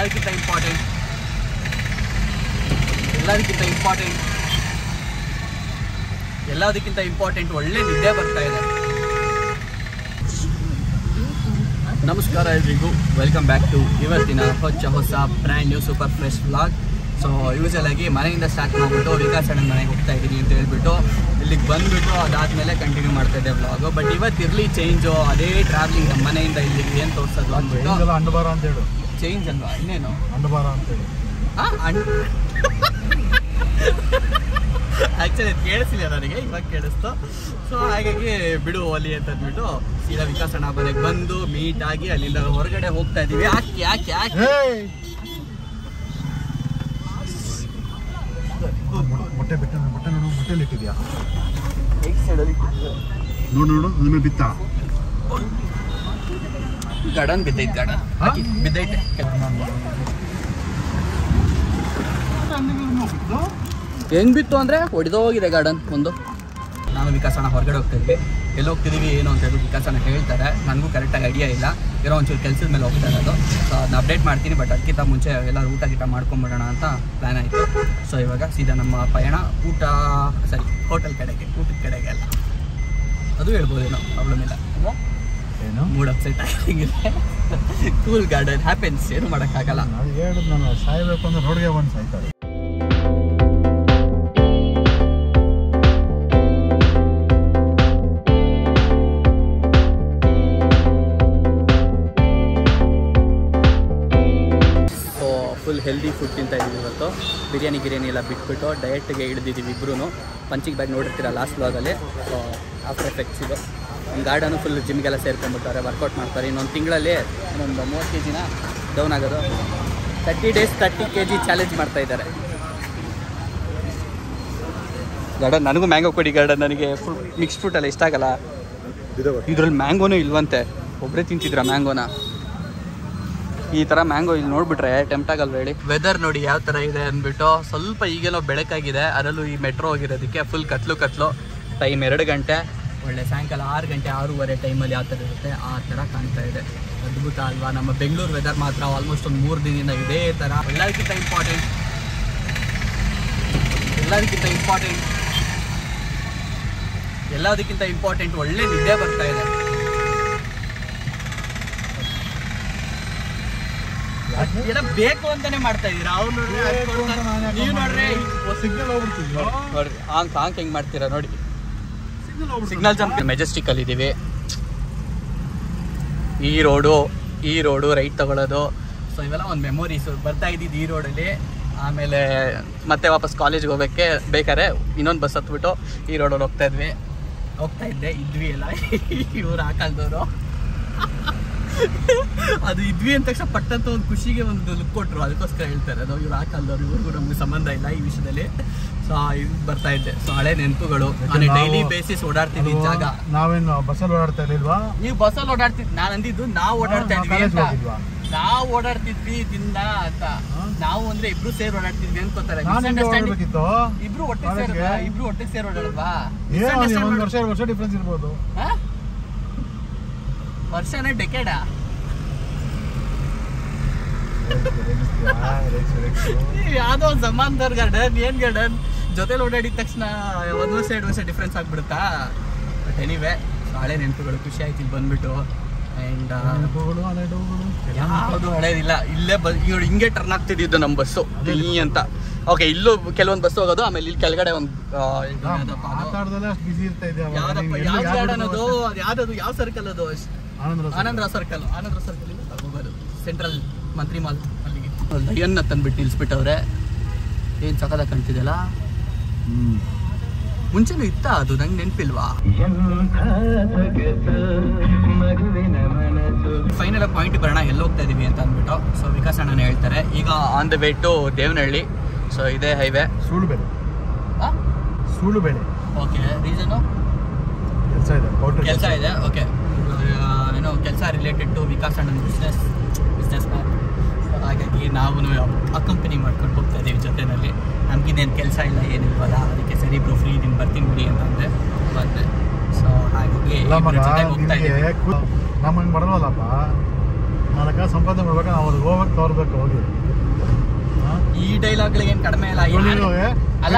ಎಲ್ಲದಕ್ಕಿಂತ ಇಂಪಾರ್ಟೆಂಟ್ ಎಲ್ಲದಕ್ಕಿಂತ ಇಂಪಾರ್ಟೆಂಟ್ ಎಲ್ಲದಕ್ಕಿಂತ ಇಂಪಾರ್ಟೆಂಟ್ ಒಳ್ಳೆ ನಿದ್ದೆ ಬರ್ತಾ ಇದೆ ನಮಸ್ಕಾರ ಎಲ್ರಿಗೂ ವೆಲ್ಕಮ್ ಬ್ಯಾಕ್ ಟು ಇವತ್ತಿನ ಹೊಚ್ಚ ಹೊಸ brand new super fresh vlog so usual ಆಗಿ ಮನೆಯಿಂದ ಸ್ಟಾರ್ಟ್ ಮಾಡಿಬಿಟ್ಟು ವಿಕಾಸ್ ಅಣ್ಣನ ಮನೆಗೆ ಹೋಗ್ತಾ ಇದ್ದೀನಿ ಅಂತ ಹೇಳ್ಬಿಟ್ಟು ಇಲ್ಲಿಗೆ ಬಂದುಬಿಟ್ಟು ಅದಾದಮೇಲೆ ಕಂಟಿನ್ಯೂ ಮಾಡ್ತಾ ಇದ್ದೆ ವ್ಲಾಗು ಬಟ್ ಇವತ್ತು ಇರಲಿ ಚೇಂಜು ಅದೇ ಟ್ರಾವೆಲಿಂಗ್ ನಮ್ಮ ಮನೆಯಿಂದ ಇಲ್ಲಿಗೆ ಏನು ತೋರಿಸೋದು ಅಂದ್ಬಿಟ್ಟು ಹಿಂಗೆಲ್ಲ ಅಂಡಬಾರ ಅಂತ ಹೇಳು ಚೇಂಜ್ ಅಲ್ವಾ ಇನ್ನೇನು ಅಂಡಬಾರ ಅಂತ ಹೇಳಿ ಆ್ಯಕ್ಚುಲಿ ಕೇಳಿಸಿಲ್ಲ ನನಗೆ ಇವಾಗ ಕೇಳಿಸ್ತು ಸೊ ಹಾಗಾಗಿ ಬಿಡು ಒಲಿ ಅಂತ ಅಂದ್ಬಿಟ್ಟು ಸೀದಾ ವಿಕಾಸಣ್ಣ ಮನೆಗೆ ಬಂದು ಮೀಟ್ ಆಗಿ ಅಲ್ಲಿಂದ ಹೊರಗಡೆ ಹೋಗ್ತಾ ಇದೀವಿ ಯಾಕೆ ಯಾಕೆ ಯಾಕೆ ಏಯ್! ಮೊ- ಮೊಟ್ಟೆ ಬಿಟ್ಟ ಮೊಟ್ಟೆ ನೋಡು ಮೊಟ್ಟೆಲಿ ಇಟ್ಟಿದ್ಯಾ ನೋಡು ನೋಡು ಅದ್ರ ಬಿತ್ತ ಗಾರ್ಡನ್ ಬಿದ್ದೈತೆ ಗಾರ್ಡನ್ ಹಾ? ಬಿದ್ದೈತೆ ಹೆಂಗ್ ಬಿತ್ತು ಅಂದ್ರೆ ಹೊಡೆದೋಗಿದೆ ಗಾರ್ಡನ್ ಒಂದು ನಾನು ವಿಕಾಸಣ್ಣ ಹೊರಗಡೆ ಹೋಗ್ತಿದ್ವಿ ಎಲ್ಲಿ ಹೋಗ್ತಿದೀವಿ ಏನು ಅಂತ ಹೇಳಿ ವಿಕಾಸಣ್ಣ ಹೇಳ್ತಾರೆ ನನಗೂ ಕರೆಕ್ಟಾಗಿ ಐಡಿಯಾ ಇಲ್ಲ ಇರೋ ಒಂಚೂರು ಕೆಲಸದ ಮೇಲೆ ಹೋಗ್ತಾ ಇರೋದು ಸೊ ಅದನ್ನ ಅಪ್ಡೇಟ್ ಮಾಡ್ತೀನಿ ಬಟ್ ಅದಕ್ಕಿಂತ ಮುಂಚೆ ಎಲ್ಲರೂ ಊಟ ಗೀಟ ಮಾಡ್ಕೊಂಬಿಡೋಣ ಅಂತ ಪ್ಲ್ಯಾನ್ ಆಯಿತು ಸೊ ಇವಾಗ ಸೀದಾ ನಮ್ಮ ಪಯಣ ಊಟ ಸರಿ ಹೋಟೆಲ್ ಕಡೆಗೆ ಊಟದ ಕಡೆಗೆ ಅಲ್ಲ ಅದು ಹೇಳ್ಬೋದೇನೋ ಪ್ರಾಬ್ಲಮ್ ಇಲ್ಲ ಅಲ್ವಾ ಏನು ಮೂಡ್ ಅಪ್ಸೆಟ್ ಆಗಿದೆ ಕೂಲ್ ಗಾರ್ಡನ್ ಹ್ಯಾಪೆನ್ಸ್ ಏನು ಮಾಡೋಕ್ಕಾಗಲ್ಲ ಅದು ಹೇಳಿದ್ ನಾನು ಸಾಯ್ಬೇಕು ಅಂದ್ರೆ ರೋಡ್ಗೆ ಬಂದು ಸಾಯ್ತಾರೆ ಸೊ ಫುಲ್ ಹೆಲ್ದಿ ಫುಡ್ ತಿಂತಾ ಇದ್ದೀವಿ ಇವತ್ತು ಬಿರಿಯಾನಿ ಗಿರಿಯಾನಿ ಎಲ್ಲ ಬಿಟ್ಬಿಟ್ಟು ಡಯಟ್ಗೆ ಇಳಿದಿದ್ದೀವಿ ಇಬ್ಬರು ಪಂಚಿಂಗ್ ಬ್ಯಾಗ್ ನೋಡಿರ್ತೀರ ಲಾಸ್ಟ್ ಬ್ಲಾಗಲ್ಲಿ ಸೊ ಆಫ್ಟರ್ ಎಫೆಕ್ಟ್ಸ್ ಇದು ನಮ್ಮ ಗಾರ್ಡನು ಫುಲ್ ಜಿಮ್ಗೆಲ್ಲ ಸೇರ್ಕೊಂಡ್ಬಿಡ್ತಾರೆ ವರ್ಕೌಟ್ ಮಾಡ್ತಾರೆ ಇನ್ನೊಂದು ತಿಂಗಳಲ್ಲಿ ಇನ್ನೊಂದು ಮೂವತ್ತು ಕೆ ಜಿನ ಡೌನ್ ಆಗೋದು thirty days thirty K G challenge ಮಾಡ್ತಾ ಇದ್ದಾರೆ ಗಾರ್ಡನ್ ನನಗೂ ಮ್ಯಾಂಗೋ ಕೊಡಿ ಗಾರ್ಡನ್ ನನಗೆ ಫುಲ್ ಮಿಕ್ಸ್ ಫ್ರೂಟ್ ಎಲ್ಲ ಇಷ್ಟ ಆಗಲ್ಲ ಇದ್ರಲ್ಲಿ ಮ್ಯಾಂಗೋನೂ ಇಲ್ವಂತೆ ಒಬ್ಬರೇ ತಿಂತಿದ್ರ ಮ್ಯಾಂಗೋನ ಈ ಥರ ಮ್ಯಾಂಗೋ ಇಲ್ಲಿ ನೋಡ್ಬಿಟ್ರೆ ಟೆಂಪ್ಟ್ ಆಗಲ್ವ ಹೇಳಿ ವೆದರ್ ನೋಡಿ ಯಾವ ಥರ ಇದೆ ಅಂದ್ಬಿಟ್ಟು ಸ್ವಲ್ಪ ಈಗೇನೋ ಬೆಳಕಾಗಿದೆ ಅದರಲ್ಲೂ ಈ ಮೆಟ್ರೋ ಹೋಗಿರೋದಕ್ಕೆ ಫುಲ್ ಕತ್ಲು ಕತ್ಲು ಟೈಮ್ ಎರಡು ಗಂಟೆ ಒಳ್ಳೆ ಸಾಯಂಕಾಲ ಆರು ಗಂಟೆ ಆರೂವರೆ ಟೈಮಲ್ಲಿ ಯಾವ ಥರ ಇರುತ್ತೆ ಆ ಥರ ಕಾಣ್ತಾ ಇದೆ ಅದ್ಭುತ ಅಲ್ವಾ ನಮ್ಮ ಬೆಂಗಳೂರು ವೆದರ್ ಮಾತ್ರ ಆಲ್ಮೋಸ್ಟ್ ಒಂದು ಮೂರು ದಿನದಿಂದ ಇದೇ ಥರ ಎಲ್ಲದಕ್ಕಿಂತ ಇಂಪಾರ್ಟೆಂಟ್ ಎಲ್ಲದಕ್ಕಿಂತ ಇಂಪಾರ್ಟೆಂಟ್ ಎಲ್ಲದಕ್ಕಿಂತ ಇಂಪಾರ್ಟೆಂಟ್ ಒಳ್ಳೆ ನಿದ್ದೆ ಬರ್ತಾ ಇದೆ ಏನೋ ಬೇಕು ಅಂತಾನೆ ಮಾಡ್ತಾ ಇದೀರಾ ಅವ್ರು ನೋಡ್ರಿ ಅದ್ ಕೊಡ್ತಾರೆ. ನೀವ್ ನೋಡ್ರಿ ಸಿಗ್ನಲ್ ಹೋಗ್ಬಿಡ್ತಿದ್ಯೋ ನೋಡ್ರಿ ಹಾಂಗ್ ಹಾಂಗ್ ಹೆಂಗ್ ಮಾಡ್ತೀರಾ ನೋಡಿ ಸಿಗ್ನಲ್ ಹೋಗ್ಬಿಡ್ತು ಸಿಗ್ನಲ್ ಜಂಪ್ ಮೆಜೆಸ್ಟಿಕ್ ಅಲ್ಲಿ ಇದೀವಿ ಈ ರೋಡು ಈ ರೋಡು ರೈಟ್ ತಗೊಳ್ಳೋದು ಸೊ ಇವೆಲ್ಲ ಒಂದು ಮೆಮೊರೀಸ್ ಬರ್ತಾ ಇದ್ದಿದ್ದು ಈ ರೋಡಲ್ಲಿ ಆಮೇಲೆ ಮತ್ತೆ ವಾಪಸ್ ಕಾಲೇಜ್ಗೆ ಹೋಗೋಕ್ಕೆ ಬೇಕಾದ್ರೆ ಇನ್ನೊಂದು ಬಸ್ ಹತ್ಬಿಟ್ಟು ಈ ರೋಡಲ್ಲಿ ಹೋಗ್ತಾ ಇದ್ವಿ ಹೋಗ್ತಾ ಇದ್ದೆ ಇದ್ವಿ ಎಲ್ಲ ಇವ್ರು ಹಾಕಲ್ದವರು ಅದು ಇದ್ವಿ ಅಂದ ತಕ್ಷಣ ಪಟ್ಟಂತ ಒಂದು ಖುಷಿಗೆ ಒಂದು ಲುಕ್ ಕೊಟ್ರು ಅದಕ್ಕೋಸ್ಕರ ಹೇಳ್ತಾರೆ ಅದು ಇವ್ರು ಹಾಕಲ್ದವ್ರು ಇವ್ರಿಗೂ ನಮ್ಗೆ ಸಂಬಂಧ ಇಲ್ಲ ಈ ವಿಷಯದಲ್ಲಿ ಸೊ ಇದು ಬರ್ತಾ ಇದ್ದೆ ಸೊ ಹಳೆ ನೆನಪುಗಳು ನಾನು ನಾವು- ಡೈಲಿ ಬೇಸಿಸ್ ಓಡಾಡ್ತಿದ್ದ ಜಾಗ ನಾವೇನು ಬಸ್ಸಲ್ಲಿ ಓಡಾಡ್ತಾ ಇರ್ಲಿಲ್ವಾ ನೀವು ಬಸ್ಸಲ್ಲಿ ಓಡಾಡ್ತಿದ್ ನಾನು ಅಂದಿದ್ದು ನಾವು ಓಡಾಡ್ತಾ ನಾವು ಇದ್ವಿ ಕಾಲೇಜ್ಗೆ ಅಂತ ಹೋಗಿದ್ವಾ? ನಾವು ಓಡಾಡ್ತಿದ್ವಿ ದಿನ ಅಂತ ಹಾ? ನಾವು ಅಂದ್ರೆ ಇಬ್ರು ಸೇರಿ ಓಡಾಡ್ತಿದ್ವಿ ಅನ್ಕೋತಾರೆ ನಾನು ಹಿಂಗೆ Misunderstanding- ಓಡಾಡ್ಬೇಕಿತ್ತು ಇಬ್ರು ಒಟ್ಟಿಗೆ ಕಾಲೇಜ್ಗೆ? ಸೇರಿದ್ವಾ ಇಬ್ರು ಒಟ್ಟಿಗೆ ಸೇರಿ ಓಡಾಡಲ್ವಾ ಏನೋ ಒಂದು Misunderstand ವರ್ಷ ಎರಡು ವರ್ಷ ಡಿಫ್ರೆನ್ಸ್ ಇರ್ಬೋದು ಹಾ? ವರ್ಷನೇ ಡೆಕೆಡಾ ಯಾವ್ದೋ ಒಂದು ಸಮಾಂತರ ಗಾರ್ಡನ್ ಏನ್ ಗಾರ್ಡನ್ ಜೊತೆಲಿ ಓಡಾಡಿದ ತಕ್ಷಣ ಒಂದ್ ವರ್ಷ ಎರಡು ವರ್ಷ ಡಿಫ್ರೆನ್ಸ್ ಆಗ್ಬಿಡುತ್ತಾ ಬಟ್ ಎನಿವೆ ಹಳೆ ನೆನಪುಗಳು ಖುಷಿ ಆಯ್ತು ಇಲ್ಲಿ ಬಂದ್ಬಿಟ್ಟು ಅಂಡ್ ನೆನಪುಗಳು ಹಳೆ ಡೌಗಳು ಯಾವುದು ಹಳೇದಿಲ್ಲ ಇಲ್ಲೇ ಬಸ್ ಇವ್ರು ಹಿಂಗೆ ಟರ್ನ್ ಆಗ್ತಿದ್ದು ನಮ್ಮ ಬಸ್ಸು ಈ ಅಂತ ಓಕೆ ಇಲ್ಲೂ ಕೆಲವೊಂದು ಬಸ್ ಹೋಗೋದು ಆಮೇಲೆ ಇಲ್ಲಿ ಕೆಳಗಡೆ ಒಂದು ಮಾತಾಡ್ದಲ್ಲೇ ಅಷ್ಟು ಬಿಸಿ ಇರ್ತಾ ಇದೆ ಅವಾಗ. ಯಾವ್ದಪ್ಪ ನೀವ್ ಯಾವ ಎಲ್ಲಿ ಯಾವ್ದು ಗಾರ್ಡನ್ ಅದು ಅದು ಯಾವ್ದದು ಯಾವ ಸರ್ಕಲ್ ಅದು ಆನಂದ್ರ ಆನಂದ್ರ ಸರ್ಕಲ್ ಆನಂದ್ರ ಸರ್ಕಲ್ ಇಂದ ಹೋಗೋದು ಸೆಂಟ್ರಲ್ ಮಂತ್ರಿ ಮಾಲ್ ಅಲ್ಲಿಗೆ ಲಯನ್ ತಂದ್ಬಿಟ್ಟು ನಿಲ್ಸ್ಬಿಟ್ಟವ್ರೆ ಏನ್ ಸಕದ ಕಾಣ್ತಿದೆಯಲ್ಲ ಹ್ಮ್ ಮುಂಚೆನೂ ಇತ್ತ ಅದು ನಂಗೆ ನೆನಪಿಲ್ವಾ ಫೈನಲ್ ಪಾಯಿಂಟ್ ಬರೋಣ ಎಲ್ಲಿ ಹೋಗ್ತಾ ಇದೀವಿ ಅಂತ ಅಂದ್ಬಿಟ್ಟು ಸೊ ವಿಕಾಸ್ ಅಣ್ಣನೇ ಹೇಳ್ತಾರೆ ಈಗ on the way to Devanahalli so ಇದೇ ಹೈವೇ ಸೂಳು ಬೆಳೆ ಸೂಳು ಬೆಳೆ ಓಕೆ ರೀಸನು ಕೆಲಸ ಇದೆ ಪೌಡ್ರ್ ಕೆಲಸ ಇದೆ ಓಕೆ ಏನೋ ಕೆಲಸ ರಿಲೇಟೆಡ್ ಟು ವಿಕಾಸ್ ಅಣ್ಣನ ಬಿಸ್ನೆಸ್ ಬಿಸ್ನೆಸ್ ಮ್ಯಾನ್ ಹಾಗಾಗಿ ನಾವು ಅಕಂಪನಿ ಮಾಡ್ಕೊಂಡು ಹೋಗ್ತಾ ಇದ್ದೀವಿ ಜೊತೆಯಲ್ಲಿ ನಮಗಿನ್ನೇನು ಕೆಲಸ ಇಲ್ಲ ಏನಿಲ್ವಲ್ಲ ಅದಕ್ಕೆ ಸರಿ ಬ್ರೋ ಫ್ರೀ ಇದೀನಿ ಬರ್ತೀನಿ ಬಿಡಿ ಅಂತಂದೆ ಬಂದೆ ಸೊ ಹಾಗಾಗಿ ಅಲ್ಲ ಮಗ ಇಬ್ರ ಜೊತೆಗೆ ಹೋಗ್ತಾ ನಿನಗೆ ಇದ್ದೀವಿ ನಮ್ಮಂಗೆ ಬರಲ್ವಲ್ಲಪ್ಪ ನಾಲ್ಕ ಸಂಪಾದನೆ ಮಾಡ್ಬೇಕು ನಾವು ಅದು ಹೋಗ್ಬೇಕು ತೋರ್ಬೇಕು ಹೋಗಿ ಹಾ? ಈ ಡೈಲಾಗ್ಗಳಿಗೆ ಏನು ಕಡಿಮೆ ಇಲ್ಲ ಯಾರು- ಇವ್ನಿಗೆ, ಅಲ್ಲ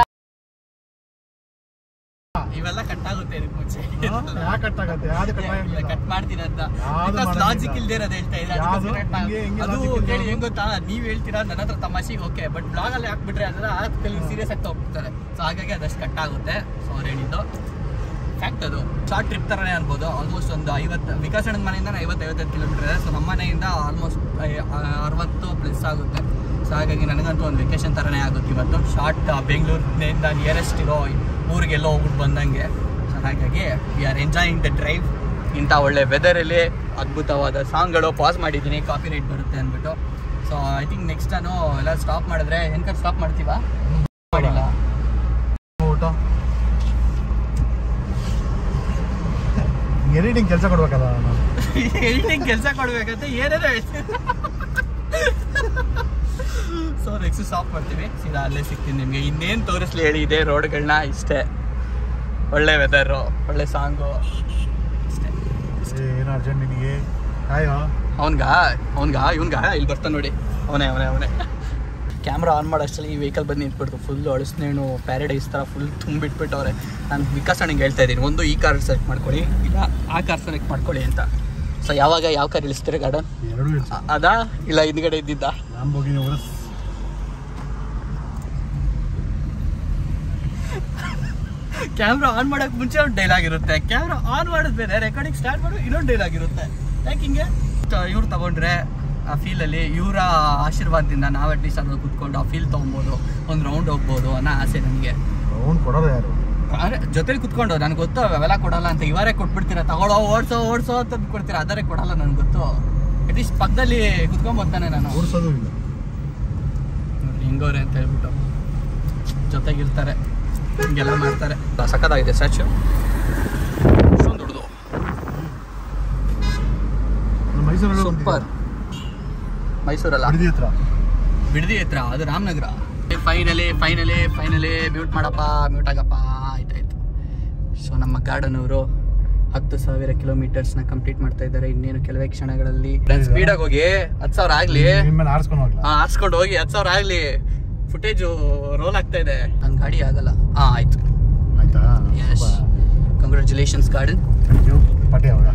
ಇವೆಲ್ಲ ಕಟ್ ಆಗುತ್ತೆ ಇದಕ್ಕೆ ಮುಂಚೆ ಹಾ? ಯಾಕ್ ಕಟ್ ಆಗತ್ತೆ ಯಾವ್ದು ಕಟ್ ಆಗಿಲ್ಲ ಕಟ್ ಮಾಡ್ತೀನಿ ಅಂತ ಯಾವ್ದು ಮಾಡಂಗಿಲ್ಲ. ಲಾಜಿಕ್ ಇಲ್ದೇ ಇರೋದು ಹೇಳ್ತಾ ಇದ್ದಾರೆ ಯಾವ್ದು? ಅದಕ್ಕೋಸ್ಕರ ನಾ- ಹಿಂಗೆ- ಹಿಂಗೆ ಅದು logic ಇಲ್ದೇ ಕೇಳಿ ಇರೋದು? ಹೆಂಗ್ ಗೊತ್ತಾ ನೀವ್ ಹೇಳ್ತೀರಾ ನನ್ನ ಹತ್ರ ತಮಾಷೆಗೆ ಓಕೆ ಬಟ್ ಬ್ಲಾಗ್ ಅಲ್ಲಿ ಹಾಕ್ಬಿಟ್ರೆ ಅದನ್ನ ಕೆಲವು ಸೀರಿಯಸ್ ಆಗಿ ತಗೋಬಿಡ್ತಾರೆ ಸೊ ಹಾಗಾಗಿ ಅದಷ್ಟು ಕಟ್ ಆಗುತ್ತೆ ಸೊ ಅವ್ರು ಹೇಳಿದ್ದು ಫ್ಯಾಕ್ಟ್ ಅದು ಶಾರ್ಟ್ ಟ್ರಿಪ್ ತರನೇ ಅನ್ಬೋದು ಆಲ್ಮೋಸ್ಟ್ ಒಂದು ಐವತ್ತು ವಿಕಾಸ್ ಅಣ್ಣನ ಮನೆಯಿಂದ ಐವತ್ತು ಐವತ್ತೈದು ಕಿಲೋಮೀಟರ್ ಇದೆ ಸೊ ನಮ್ಮ ಮನೆಯಿಂದ ಆಲ್ಮೋಸ್ಟ್ ಅರವತ್ತು ಪ್ಲಸ್ ಆಗುತ್ತೆ ಸೊ ಹಾಗಾಗಿ ನನಗಂತೂ ಒಂದು ವೆಕೇಶನ್ ಥರನೇ ಆಗುತ್ತೆ ಇವತ್ತು ಶಾರ್ಟ್ ಬೆಂಗಳೂರಿನಿಂದ ನಿಯರೆಸ್ಟ್ ಇರೋ ಊರಿಗೆಲ್ಲ ಹೋಗ್ಬಿಟ್ಟು ಬಂದಂಗೆ ಸೊ ಹಾಗಾಗಿ we are enjoying the drive ಇಂಥ ಒಳ್ಳೆ ವೆದರಲ್ಲಿ ಅದ್ಭುತವಾದ ಸಾಂಗ್ಗಳು ಪಾಸ್ ಮಾಡಿದ್ದೀನಿ ಕಾಪಿ ರೈಟ್ ಬರುತ್ತೆ ಅಂದ್ಬಿಟ್ಟು ಸೊ ಐ ಥಿಂಕ್ ನೆಕ್ಸ್ಟ್ ನಾನು ಎಲ್ಲ ಸ್ಟಾಪ್ ಮಾಡಿದ್ರೆ ಹೆಂಗೆ ಸ್ಟಾಪ್ ಮಾಡ್ತೀವಾ ಮಾಡಿಲ್ಲ ಊಟ ಎಡಿಟಿಂಗ್ ಕೆಲಸ ಕೊಡ್ಬೇಕಲ್ಲ ನಾನು ಎಡಿಟಿಂಗ್ ಕೆಲಸ ಕೊಡ್ಬೇಕಂತ ಏನೇನೋ ಹೇಳ್ತೀನಿ ಸೊ ನೆಕ್ಸ್ಟ್ ಸ್ಟಾಪ್ ಮಾಡ್ತೀವಿ ಸೀದಾ ಅಲ್ಲೇ ಸಿಗ್ತೀನಿ ನಿಮಗೆ ಇನ್ನೇನು ತೋರಿಸ್ಲಿ ಹೇಳಿ ಇದೇ ರೋಡ್ಗಳನ್ನ ಇಷ್ಟೇ ಒಳ್ಳೆ ವೆದರು ಒಳ್ಳೆ ಸಾಂಗು ಇಷ್ಟೇ ಏನು ಅರ್ಜೆಂಟ್ ನಿನಗೆ ಕಾಯೋ ಅವನ್ಗ ಅವನ್ಗ ಇವನ್ಗ ಇಲ್ಲಿ ಬರ್ತಾನೆ ನೋಡಿ ಅವನೇ ಅವನೇ ಅವನೇ ಕ್ಯಾಮ್ರಾ ಆನ್ ಮಾಡೋಷ್ಟರಲ್ಲಿ ಈ ವೆಹಿಕಲ್ ಬಂದು ನಿಂತ್ಬಿಡ್ತು ಫುಲ್ ಅಳಸ್ನೇಣು ಪ್ಯಾರಡೈಸ್ ಥರ ಫುಲ್ ತುಂಬಿಟ್ಬಿಟ್ಟವ್ರೆ ನಾನು ವಿಕಾಸ್ ಅಣ್ಣಂಗೆ ಹೇಳ್ತಾ ಇದ್ದೀನಿ ಒಂದು ಈ ಕಾರ್ ಸೆಲೆಕ್ಟ್ ಮಾಡ್ಕೊಳ್ಳಿ ಇಲ್ಲ ಆ ಕಾರ್ ಸೆಲೆಕ್ಟ್ ಮಾಡ್ಕೊಳ್ಳಿ ಅಂತ ಸೊ ಯಾವಾಗ ಯಾವ ಕಾರ್ ಇಳಿಸ್ತೀರಿ ಗಾರ್ಡನ್ ಎರಡು ಇಳಿಸು ಅದಾ ಇಲ್ಲ ಹಿಂದ್ಗಡೆ ಇದ್ದಿದ್ದ ಲ್ಯಾಂಬೋಗಿನಿ ಉರಸ್ ಕ್ಯಾಮ್ರಾ ಆನ್ ಮಾಡೋಕೆ ಮುಂಚೆ ಒಂದು ಡೈಲಾಗ್ ಇರುತ್ತೆ ಕ್ಯಾಮ್ರಾ ಆನ್ ಮಾಡಿದ್ಮೇಲೆ ರೆಕಾರ್ಡಿಂಗ್ ಸ್ಟಾರ್ಟ್ ಮಾಡೋ ಇನ್ನೊಂದು ಡೈಲಾಗ್ ಇರುತ್ತೆ ಯಾಕೆ ಹಿಂಗೆ ಇವ್ರು ತಗೊಂಡ್ರೆ ಆ ಫೀಲಲ್ಲಿ ಇವರ ಆಶೀರ್ವಾದದಿಂದ ನಾವು ಅಟ್ಲೀಸ್ಟ್ ಅದ್ರಲ್ಲಿ ಕುತ್ಕೊಂಡು ಆ ಫೀಲ್ ತೊಗೊಬೋದು ಒಂದು ರೌಂಡ್ ಹೋಗ್ಬೋದು ಅನ್ನೋ ಆಸೆ ನನಗೆ ಅವ್ನು ಕೊಡೋರು ಯಾರು ಅರೆ ಜೊತೆಲಿ ಕುತ್ಕೊಂಡು ನನಗೆ ಗೊತ್ತು ಅವೆಲ್ಲ ಕೊಡಲ್ಲ ಅಂತ ಇವರೇ ಕೊಟ್ಬಿಡ್ತೀರಾ ತಗೊಳ್ಳೋ ಓಡಿಸೋ ಓಡಿಸೋ ಅಂತ ಕೊಡ್ತೀರಾ ಅದರೇ ಕೊಡಲ್ಲ ನನಗೆ ಗೊತ್ತು ಅಟ್ಲೀಸ್ಟ್ ಪಕ್ಕದಲ್ಲಿ ಕುತ್ಕೊಂಡ್ ಬರ್ತಾನೆ ನಾನು ಓಡಿಸೋದು ಇಲ್ಲ ನೋಡ್ರಿ ಹಿಂಗೋರೆ ಅಂತ ಹೇಳ್ಬಿಟ್ಟು ಜೊತೆಗಿರ್ತಾರೆ ಹಿಂಗೆಲ್ಲ ಮಾಡ್ತಾರೆ ಸಖತ್ತಾಗಿದೆ ಸ್ಟ್ಯಾಚು ಅಷ್ಟೊಂದು ದೊಡ್ಡದು ನಮ್ಮ ಮೈಸೂರಲ್ಲಿ ಸೂಪರ್ ಮೈಸೂರಲ್ಲ ಬಿಡದಿ ಹತ್ರ ಬಿಡದಿ ಹತ್ರ ಅದು Ramanagara finally finally finally mute ಮಾಡಪ್ಪ ಮ್ಯೂಟ್ ಆಗಪ್ಪ ಆಯ್ತಾಯ್ತು ಸೊ ನಮ್ಮ ಗಾರ್ಡನ್ ಅವರು ಹತ್ತು ಸಾವಿರ ಕಿಲೋಮೀಟರ್ಸ್ನ ಕಂಪ್ಲೀಟ್ ಮಾಡ್ತಾ ಇದ್ದಾರೆ ಇನ್ನೇನು ಕೆಲವೇ ಕ್ಷಣಗಳಲ್ಲಿ ಸ್ಪೀಡಾಗಿ ಹೋಗಿ ಹತ್ತು ಸಾವಿರ ಆಗ್ಲಿ ನಿಮ್ಮನ್ನ ಆರಿಸ್ಕೊಂಡು ಹೋಗ್ಲಾ ಹಾ ಹಾರ್ಸ್ಕೊಂಡು ಹೋಗಿ ಹತ್ತು ಸಾವಿರ ಆಗ್ಲಿ ಫುಟೇಜು ರೋಲ್ ಆಗ್ತಾ ಇದೆ ನನ್ನ ಗಾಡಿ ಆಗಲ್ಲ ಹಾ ಆಯ್ತು ಆಯ್ತಾ yes congratulations Garden thank you ಪಟ್ಟಿ ಅವಾಗ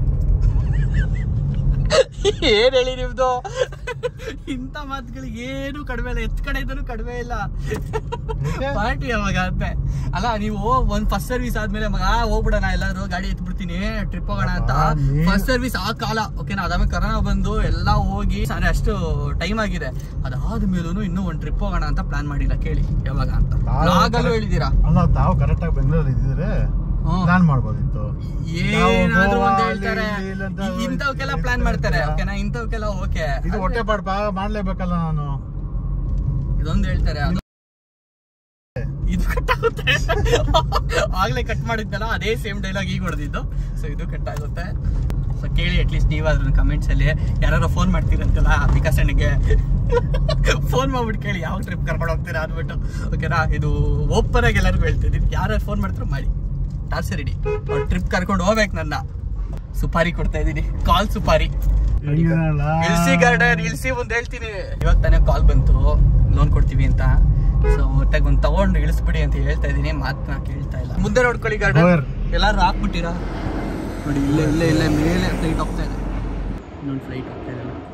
ಏನ್ ಹೇಳಿ ನಿಮ್ದು ಇಂಥ ಮಾತುಗಳಿಗೆ ಏನು ಕಡಿಮೆ ಇಲ್ಲ ಎತ್ ಕಡೆ ಇದ್ರೂ ಕಡಿಮೆ ಇಲ್ಲ ಏಕೆ? ಪಾರ್ಟಿ ಯಾವಾಗ ಅಂತೆ ಅಲ್ಲ ನೀವು ಒಂದ್ ಫಸ್ಟ್ ಸರ್ವಿಸ್ ಆದ್ಮೇಲೆ ಮಗ ಹೋಗ್ಬಿಡೋಣ ಎಲ್ಲಾದ್ರು ಗಾಡಿ ಎತ್ಬಿಡ್ತೀನಿ ಟ್ರಿಪ್ ಹೋಗೋಣ ಅಂತ ಆ, ನೀ- ಫಸ್ಟ್ ಸರ್ವಿಸ್ ಆ ಕಾಲ ಓಕೆನಾ ಅದಾದ್ಮೇಲೆ ಕರೋನಾ ಬಂದು ಎಲ್ಲ ಹೋಗಿ ಅಂದ್ರೆ ಅಷ್ಟು ಟೈಮ್ ಆಗಿದೆ ಅದಾದ್ಮೇಲೂ ಇನ್ನೂ ಒಂದ್ ಟ್ರಿಪ್ ಹೋಗೋಣ ಅಂತ ಪ್ಲಾನ್ ಮಾಡಿಲ್ಲ ಕೇಳಿ ಯಾವಾಗ ಅಂತ ತಾವು ಲಾಗಲ್ಲೂ correct- ಹೇಳಿದೀರಾ ಅಲ್ಲ ತಾವು ಕರೆಕ್ಟ್ ಆಗಿ ಬೆಂಗಳೂರಲ್ಲಿ ಇದ್ದಿದ್ರೆ ಹ್ಮ್. ಪ್ಲಾನ್ ಮಾಡ್ಬೋದಿತ್ತು ಏನಾದ್ರೂ ಗೋವಾ ಒಂದ್ ಅಲ್ಲಿ ಹೇಳ್ತಾರೆ ಇಲ್ಲಿ ಇಲ್ಲಿ ಅಂತ ಇ- ಇಂಥವಕ್ಕೆಲ್ಲ ಇದು ಪ್ಲಾನ್ ಮಾಡ್ತಾರೆ ಹೇಳ್ತಾರೆ. ಓಕೆನಾ ಇಂಥವಕ್ಕೆಲ್ಲ ಓಕೆ ಇದು ಹೊಟ್ಟೆ ಪಾಡ್ಪ ಮಾಡ್ಲೇಬೇಕಲ್ಲ ನಾನು ಇದೊಂದು ಹೇಳ್ತಾರೆ ಅದು ಇದು ಕಟ್ ಆಗುತ್ತೆ ಆಗ್ಲೇ ಕಟ್ ಮಾಡಿದ್ದಲ್ಲ ಅದೇ ಸೇಮ್ ಡೈಲಾಗ್ ಈಗ ಹೊಡೆದಿದ್ದು ಸೊ ಇದು ಕಟ್ ಆಗುತ್ತೆ ಸೊ ಕೇಳಿ ಅಟ್ಲೀಸ್ಟ್ ನೀವಾದ್ರೂ ಕಮೆಂಟ್ಸ್ ಅಲ್ಲಿ ಯಾರು ಫೋನ್ ಮಾಡ್ತೀರಂತಲ್ಲ ವಿಕಾಸ್ ಅಣ್ಣಗೆ ಫೋನ್ ಮಾಡ್ಬಿಟ್ಟು ಕೇಳಿ ಯಾವ ಟ್ರಿಪ್ ಕರ್ಕೊಂಡು ಹೋಗ್ತೀರಾ ಅಂದ್ಬಿಟ್ಟು ಓಕೆನಾ ಇದು ಓಪನ್ ಆಗಿ ಎಲ್ಲರಿಗೂ ಹೇಳ್ತಿದ್ದೀನಿ ಯಾರು ಫೋನ್ ಮಾಡ್ತಾರೋ ಮಾಡಿ ಟಾರ್ಚ್ ರೆಡಿ ಟ್ರಿಪ್ ಕರ್ಕೊಂಡು ಹೋಗ್ಬೇಕು ನನ್ನ ಸುಪಾರಿ ಕೊಡ್ತಾ ಇದ್ದೀನಿ ಕಾಲ್ ಸುಪಾರಿ ಹೆಂಗಿರಲ್ಲ ಇಲ್ಸಿ ಗಾರ್ಡನ್ ಇಲ್ಸಿ ಮುಂದೆ ಹೇಳ್ತೀನಿ ಇವಾಗ ತಾನೇ ಕಾಲ್ ಬಂತು ಲೋನ್ ಕೊಡ್ತೀವಿ ಅಂತ ಸೊ ಒಟ್ಟಾಗಿ ಒಂದು ತಗೊಂಡು ಇಳಿಸ್ಬಿಡಿ ಅಂತ ಹೇಳ್ತಾ ಇದೀನಿ ಮಾತನ್ನ ಕೇಳ್ತಾ ಇಲ್ಲ ಮುಂದೆ ನೋಡ್ಕೊಳ್ಳಿ ಗಾರ್ಡನ್ Over. ಎಲ್ಲಾರು ಹಾಕ್ಬಿಟ್ಟಿರಾ ನೋಡಿ ಇಲ್ಲೇ ಇಲ್ಲೇ ಇಲ್ಲೇ ಮೇಲೆ ಫ್ಲೈಟ್ ಹೋಗ್ತಾ ಇದೆ ಇನ್ನೊಂದು ಫ್ಲೈಟ್ ಹೋಗ್ತಾ ಇದೆ ನೋಡಿ.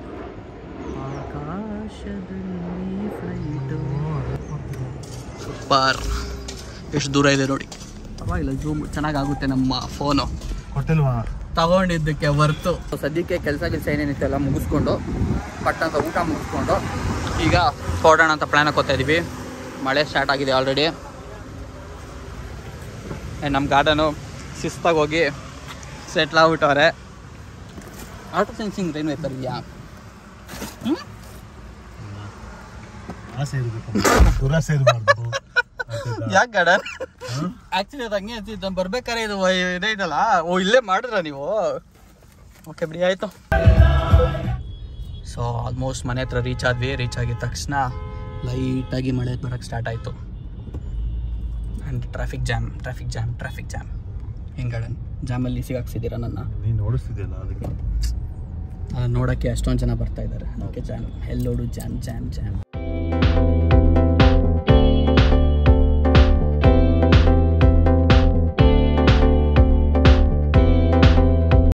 ಆಕಾಶದಲ್ಲಿ ಫ್ಲೈಟು ಸೂಪರ್ ಎಷ್ಟು ದೂರ ಇದೆ ನೋಡಿ ಪರವಾಗಿಲ್ಲ ಜೂಮ್ ಚೆನ್ನಾಗಾಗುತ್ತೆ ನಮ್ಮ ಫೋನು ಕೊಟ್ಟಿಲ್ವಾ ತಗೊಂಡಿದ್ದಕ್ಕೆ ವರ್ತು ಸದ್ಯಕ್ಕೆ ಕೆಲಸ ಕೆಲಸ ಏನೇನಿತ್ತು ಎಲ್ಲ ಮುಗಿಸ್ಕೊಂಡು ಪಟ್ಟಂತ ಊಟ ಮುಗಿಸ್ಕೊಂಡು ಈಗ ಹೊರಡೋಣ ಅಂತ ಪ್ಲ್ಯಾನ್ ಹಾಕೋತಾ ಇದೀವಿ ಮಳೆ ಸ್ಟಾರ್ಟ್ ಆಗಿದೆ ಆಲ್ರೆಡಿ ನಮ್ಮ ಗಾರ್ಡನು ಶಿಸ್ತಾಗಿ ಹೋಗಿ ಸೆಟ್ಲ್ ಆಗ್ಬಿಟ್ಟವ್ರೆ ಆಟೋ ಸೆನ್ಸಿಂಗ್ ರೈನ್ ವೇಪರ್ ಇದೆಯಾ ಆಸೆ ಇರಬೇಕು ದುರಾಸೆ ಇರಬಾರ್ದು ಯಾಕೆ ಗಾರ್ಡನ್ ಆ್ಯಕ್ಚುಲಿ ಅದು ಹಂಗೆ ಅಂತಿದ್ದು ನಾನು ಬರ್ಬೇಕಾದ್ರೆ ಇದು ಇದೇ ಇದಲ್ಲ ಓ ಇಲ್ಲೇ ಮಾಡಿದ್ರ ನೀವು ಓಕೆ ಬಿಡಿ ಆಯಿತು ಸೊ ಆಲ್ಮೋಸ್ಟ್ ಮನೆ ಹತ್ರ ರೀಚ್ ಆದ್ವಿ ರೀಚ್ ಆಗಿದ ತಕ್ಷಣ ಲೈಟಾಗಿ ಮಳೆ ಬರೋಕ್ಕೆ ಸ್ಟಾರ್ಟ್ ಆಯಿತು and traffic jam traffic jam traffic jam ಹೆಂಗೆ ಗಾರ್ಡನ್ ಜಾಮಲ್ಲಿ ಸಿಗಾಕ್ಸಿದ್ದೀರಾ ನನ್ನ ನೀನು ಓಡಿಸ್ತಿದ್ಯಲ್ಲ ಅದಕ್ಕೆ ಅದನ್ನ ನೋಡೋಕ್ಕೆ ಅಷ್ಟೊಂದು ಜನ ಬರ್ತಾ ಇದ್ದಾರೆ ಅದಕ್ಕೆ ಜಾಮ್ ಎಲ್ಲೋಡು ಜಾಮ್ ಜಾಮ್ ಜಾಮ್